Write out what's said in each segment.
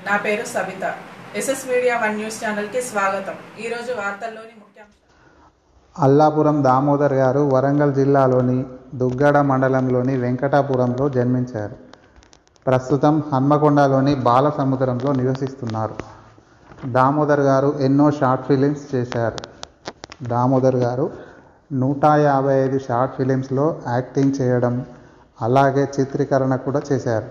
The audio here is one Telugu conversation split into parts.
నా పేరు Sabitha SS media one news ఛానల్కి స్వాగతం ఈరోజు వార్తల్లోని ముఖ్యాంశాలు అల్లాపురం దామోదర్ గారు వరంగల్ జిల్లాలోని దుగ్గడ మండలంలోని వెంకటాపురంలో జన్మించారు ప్రస్తుతం హన్మకొండలోని బాలసముద్రంలో నివసిస్తున్నారు దామోదర్ గారు ఎన్నో షార్ట్ ఫిలిమ్స్ చేశారు దామోదర్ గారు నూట యాభై ఐదు షార్ట్ ఫిలిమ్స్లో యాక్టింగ్ చేయడం అలాగే చిత్రీకరణ కూడా చేశారు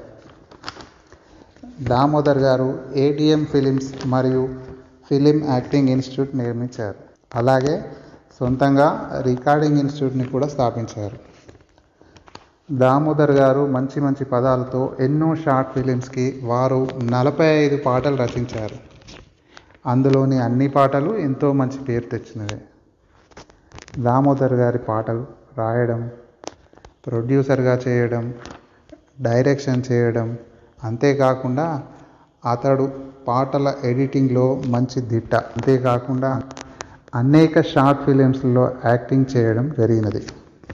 దామోదర్ గారు ఏటీఎం ఫిలిమ్స్ మరియు ఫిలిం యాక్టింగ్ ఇన్స్టిట్యూట్ నిర్మించారు అలాగే సొంతంగా రికార్డింగ్ ఇన్స్టిట్యూట్ని కూడా స్థాపించారు దామోదర్ గారు మంచి మంచి పదాలతో ఎన్నో షార్ట్ ఫిలిమ్స్కి వారు నలభై ఐదు పాటలు రచించారు అందులోని అన్ని పాటలు ఎంతో మంచి పేరు తెచ్చినవే దామోదర్ గారి పాటలు రాయడం ప్రొడ్యూసర్గా చేయడం డైరెక్షన్ చేయడం అంతేకాకుండా అతడు పాటల ఎడిటింగ్లో మంచి దిట్ట అంతేకాకుండా అనేక షార్ట్ ఫిలిమ్స్లో యాక్టింగ్ చేయడం జరిగినది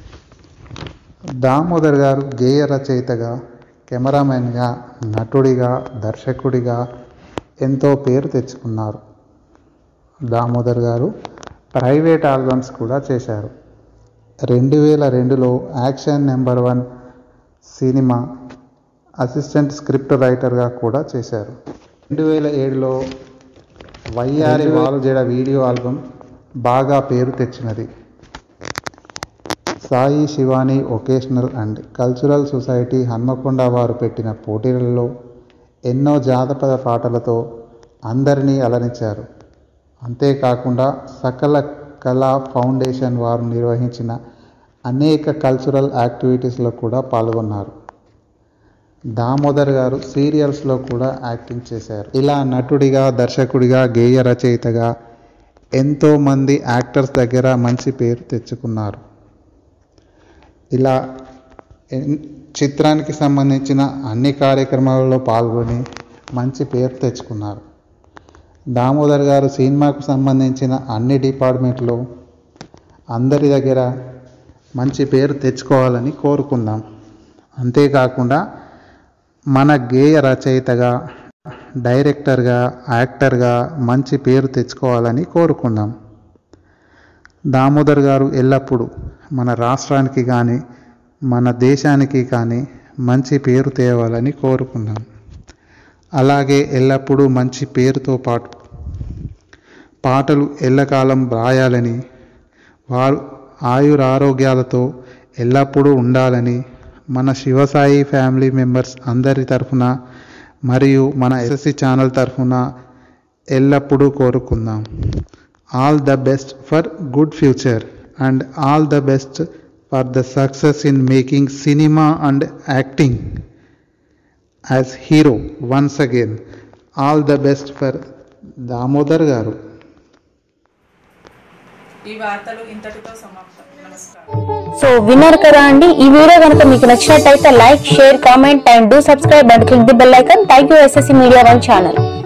దామోదర్ గారు గేయ రచయితగా కెమెరామెన్గా నటుడిగా దర్శకుడిగా ఎంతో పేరు తెచ్చుకున్నారు దామోదర్ గారు ప్రైవేట్ ఆల్బమ్స్ కూడా చేశారు రెండు వేల రెండులో action number one cinema assistant script రైటర్గా కూడా చేశారు రెండు వేల ఏడులో వయ్యారి వాలుజడ వీడియో ఆల్బమ్ బాగా పేరు తెచ్చినది Sai Shivani vocational and cultural society Hanamkonda వారు పెట్టిన పోటీలలో ఎన్నో జానపద పాటలతో అందరినీ అలరించారు అంతేకాకుండా సకల కళా ఫౌండేషన్ వారు నిర్వహించిన అనేక కల్చరల్ యాక్టివిటీస్లో కూడా పాల్గొన్నారు దామోదర్ గారు సీరియల్స్లో కూడా యాక్టింగ్ చేశారు ఇలా నటుడిగా దర్శకుడిగా గేయ రచయితగా ఎంతోమంది యాక్టర్స్ దగ్గర మంచి పేరు తెచ్చుకున్నారు ఇలా ఎన్- చిత్రానికి సంబంధించిన అన్ని కార్యక్రమాలలో పాల్గొని మంచి పేరు తెచ్చుకున్నారు దామోదర్ గారు సినిమాకు సంబంధించిన అన్ని డిపార్ట్మెంట్లో అందరి దగ్గర మంచి పేరు తెచ్చుకోవాలని కోరుకుందాం అంతేకాకుండా మన గేయ రచయితగా డైరెక్టర్గా యాక్టర్గా మంచి పేరు తెచ్చుకోవాలని కోరుకుందాం దామోదర్ గారు ఎల్లప్పుడూ మన రాష్ట్రానికి కానీ మన దేశానికి కానీ మంచి పేరు తేవాలని కోరుకున్నాం అలాగే ఎల్లప్పుడూ మంచి పేరుతో పాటు పాటలు ఎల్లకాలం రాయాలని వారు ఆయురారోగ్యాలతో ఎల్లప్పుడూ ఉండాలని మన శివసాయి ఫ్యామిలీ మెంబర్స్ అందరి తరఫున మరియు మన ఎస్ఎస్సి ఛానల్ తరఫున ఎల్లప్పుడూ కోరుకుందాం all the best for good future and all the best for the success in making cinema and acting as hero once again all the best for Damodar garu ఈ వార్తలు ఇంతటితో సమాప్తం నమస్కారం సో విన్నారు కదా అండి ఈ వీడియో కనుక మీకు నచ్చినట్టయితే like share comment and do subscribe and click the bell icon thank you SSC media one channel